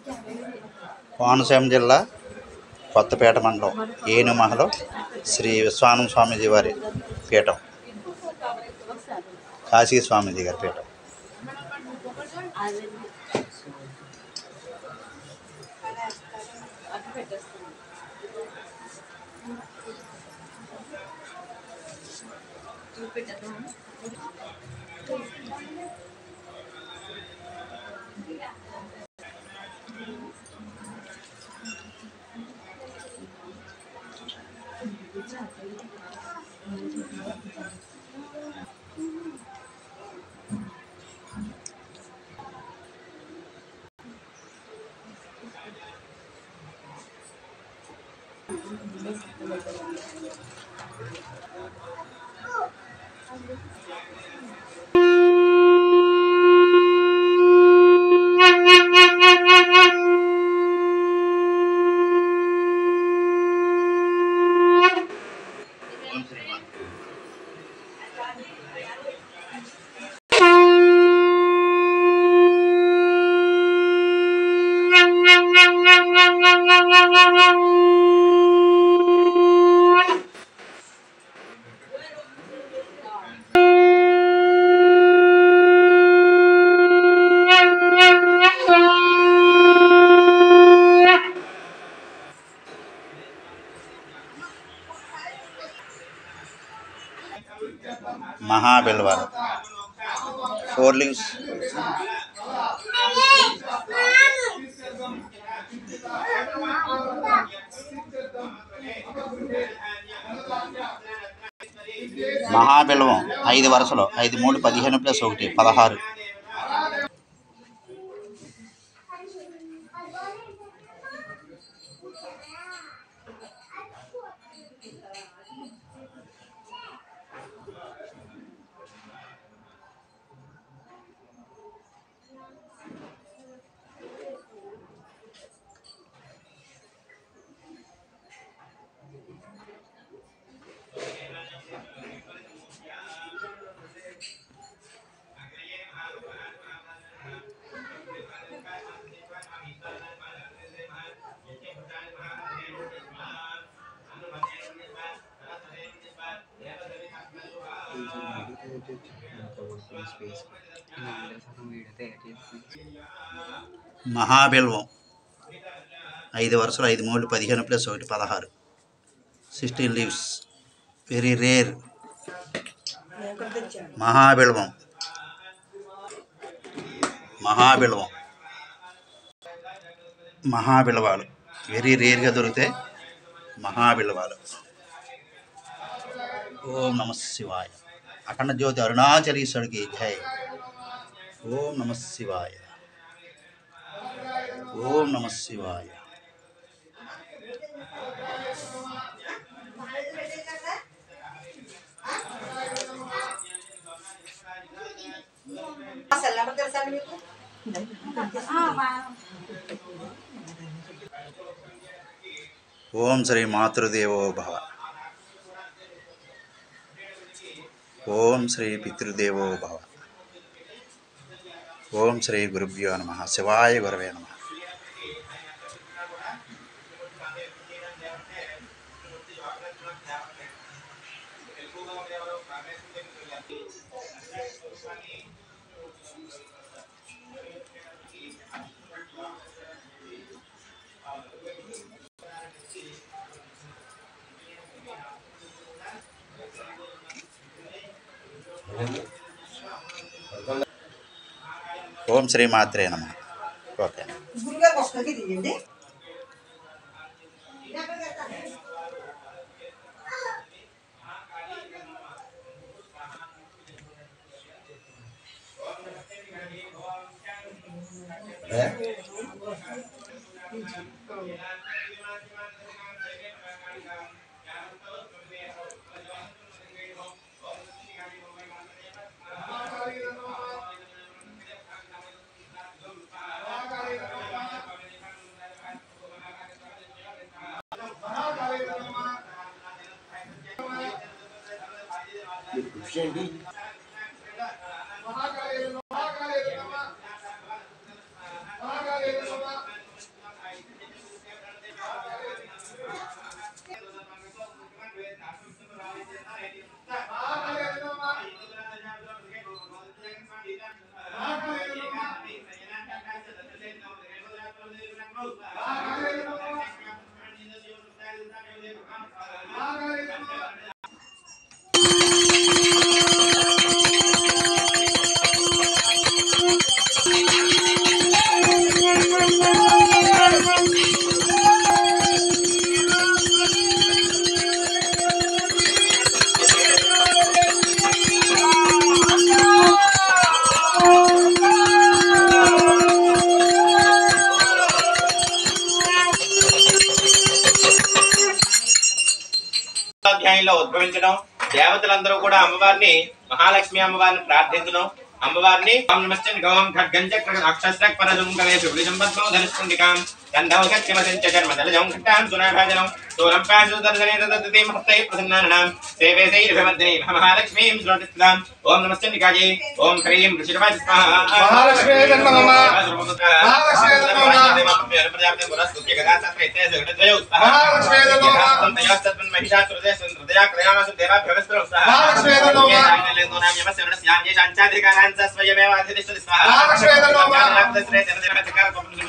కోనసీమ జిల్లా కొత్తపేట మండలం ఏనుమహలో శ్రీ విశ్వానం స్వామీజీ వారి పీఠం కాశీ స్వామీజీ గారి పీఠం మహాబిల్వారు ఫోర్ లివ్స్ మహాబిల్వం ఐదు వరుసలో ఐదు మూడు పదిహేను ప్లస్ ఒకటి పదహారు మహాబిల్వం ఐదు వరుసలు ఐదు మూడు పదిహేను ప్లస్ ఒకటి పదహారు సిక్స్టీన్ లీవ్స్ వెరీ రేర్ మహాబిల్వం మహాబిల్వం మహాబిల్వాలు వెరీ రేర్గా దొరికితే మహాబిల్వాలు ఓం నమ శివాయ అఖండ జ్యోతి అరుణాచలీశ్వరుడికి జై ఓం నమ శివాయ ఓం నమ శివాయ ఓం శ్రీ మాతృదేవో భవ ఓం శ్రీ పితృదేవో భవ ఓం శ్రీ గురుభ్యో నమ శివాయ గురవే నమ ఓం శ్రీ మాత్రే నమ ఓకే గురుగారు ఒక్కరికి తీయండి యోనిలో ఉద్భవించడం దేవతలందరూ కూడా అమ్మవారిని మహాలక్ష్మి అమ్మవారిని ప్రార్థించడం అమ్మవారిని ఓం నమస్తే గౌం ఖడ్గం చక్ర అక్షస్రక్ పరదం కవేషు విజంబద్మో ధనుష్కుండికాం గంధౌ సత్యమసించ జన్మ దళజం ఘట్టాం సునాభాజనం స్థూలం పాశు దర్శనే దదతి మహత్తై ప్రసన్నానాం సేవే సైర్భవంతిని మహాలక్ష్మీం శ్రోతిస్తాం ఓం నమస్తే నికాయే ఓం హ్రీం ఋషిరవాజ స్వాహ మహాలక్ష్మీ జన్మ మమ. మహాలక్ష్మీ జన్మ మమ. మహాలక్ష్మీ జన్మ మమ. మహాలక్ష్మీ జన్మ మమ. మహాలక్ష్మీ జన్మ మమ.